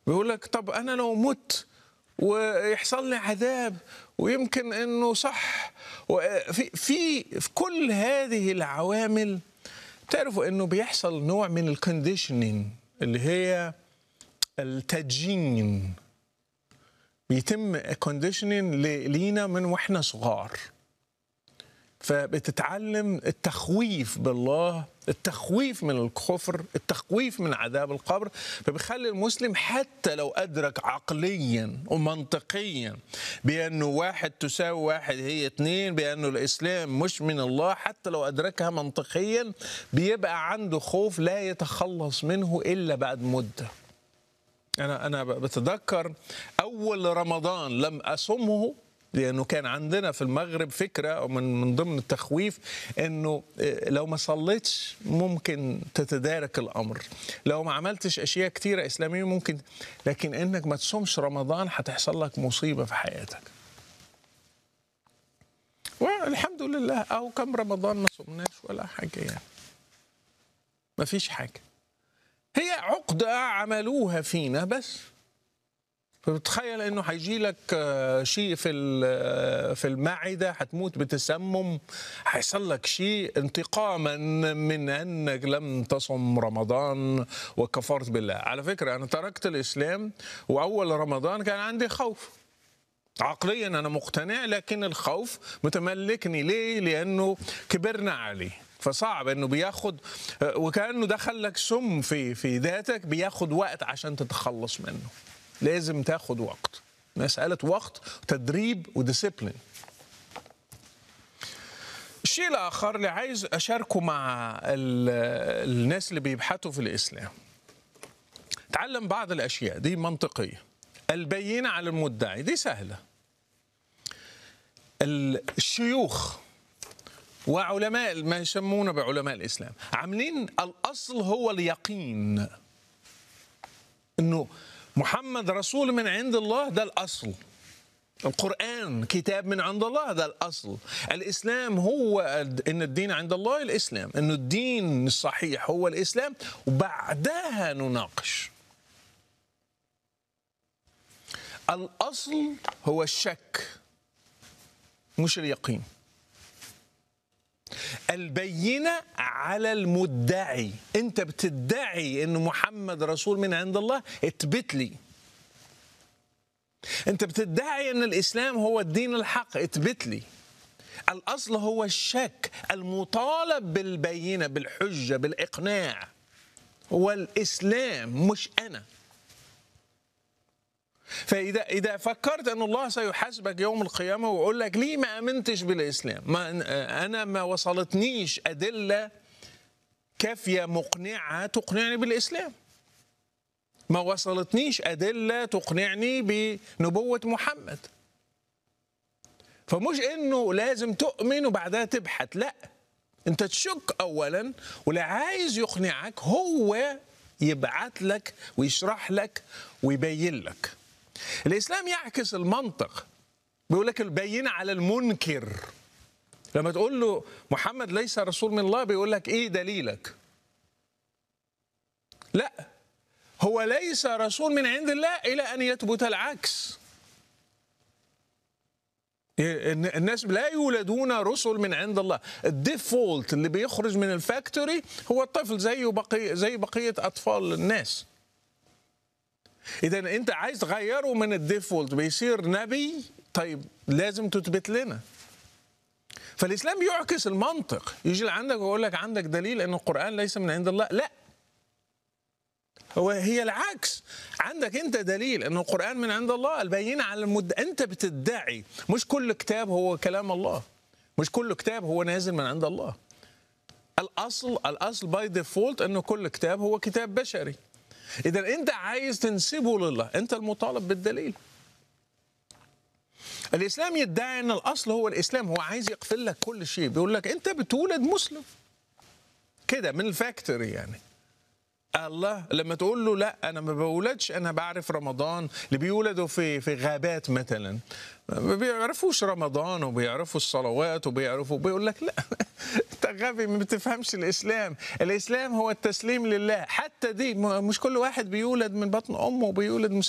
بيقول لك طب انا لو مت ويحصل لي عذاب ويمكن انه صح في في في كل هذه العوامل تعرفوا انه بيحصل نوع من الكونديشنينج اللي هي التدجين بيتم كونديشنينج لينا من واحنا صغار فبتتعلم التخويف بالله التخويف من الكفر التخويف من عذاب القبر فبيخلي المسلم حتى لو أدرك عقليا ومنطقيا بأنه واحد تساوي واحد هي اتنين بأنه الإسلام مش من الله حتى لو أدركها منطقيا بيبقى عنده خوف لا يتخلص منه إلا بعد مدة أنا أنا بتذكر أول رمضان لم أصمه لانه كان عندنا في المغرب فكره او من من ضمن التخويف انه لو ما صليتش ممكن تتدارك الامر لو ما عملتش اشياء كتيره اسلاميه ممكن لكن انك ما تصومش رمضان هتحصل لك مصيبه في حياتك والحمد لله او كم رمضان ما صمناش ولا حاجه يعني ما فيش حاجه هي عقده عملوها فينا بس فبتخيل انه هيجي لك شيء في في المعده هتموت بتسمم هيحصل لك شيء انتقاما من انك لم تصم رمضان وكفرت بالله على فكره انا تركت الاسلام واول رمضان كان عندي خوف عقليا انا مقتنع لكن الخوف متملكني ليه لانه كبرنا عليه فصعب انه بياخد وكانه دخل لك سم في في ذاتك بياخد وقت عشان تتخلص منه لازم تاخد وقت مسألة وقت تدريب وديسيبلين الشيء الآخر اللي عايز أشاركه مع الناس اللي بيبحثوا في الإسلام تعلم بعض الأشياء دي منطقية البينة على المدعي دي سهلة الشيوخ وعلماء ما يسمونه بعلماء الإسلام عاملين الأصل هو اليقين إنه محمد رسول من عند الله ده الأصل القرآن كتاب من عند الله ده الأصل الإسلام هو إن الدين عند الله الإسلام إنه الدين الصحيح هو الإسلام وبعدها نناقش الأصل هو الشك مش اليقين البينة على المدعي انت بتدعي ان محمد رسول من عند الله اثبت لي انت بتدعي ان الاسلام هو الدين الحق اثبت لي الاصل هو الشك المطالب بالبينة بالحجة بالاقناع هو الاسلام مش انا فإذا إذا فكرت أن الله سيحاسبك يوم القيامة ويقول لك ليه ما آمنتش بالإسلام؟ ما أنا ما وصلتنيش أدلة كافية مقنعة تقنعني بالإسلام. ما وصلتنيش أدلة تقنعني بنبوة محمد. فمش إنه لازم تؤمن وبعدها تبحث، لا. أنت تشك أولا واللي عايز يقنعك هو يبعت لك ويشرح لك ويبين لك. الاسلام يعكس المنطق بيقول لك البينه على المنكر لما تقول له محمد ليس رسول من الله بيقول لك ايه دليلك لا هو ليس رسول من عند الله الى ان يثبت العكس الناس لا يولدون رسل من عند الله الديفولت اللي بيخرج من الفاكتوري هو الطفل زيه بقية زي بقيه اطفال الناس اذا انت عايز تغيره من الديفولت بيصير نبي طيب لازم تثبت لنا فالاسلام يعكس المنطق يجي لعندك ويقول لك عندك دليل ان القران ليس من عند الله لا هو هي العكس عندك انت دليل ان القران من عند الله البينه على المد انت بتدعي مش كل كتاب هو كلام الله مش كل كتاب هو نازل من عند الله الاصل الاصل باي ديفولت انه كل كتاب هو كتاب بشري اذا انت عايز تنسبه لله انت المطالب بالدليل الاسلام يدعي ان الاصل هو الاسلام هو عايز يقفل لك كل شيء بيقول لك انت بتولد مسلم كده من الفاكتوري يعني الله لما تقول له لا انا ما بولدش انا بعرف رمضان اللي بيولدوا في في غابات مثلا ما بيعرفوش رمضان وبيعرفوا الصلوات وبيعرفوا بيقول لك لا انت غبي ما بتفهمش الاسلام الاسلام هو التسليم لله حتى دي م- مش كل واحد بيولد من بطن امه وبيولد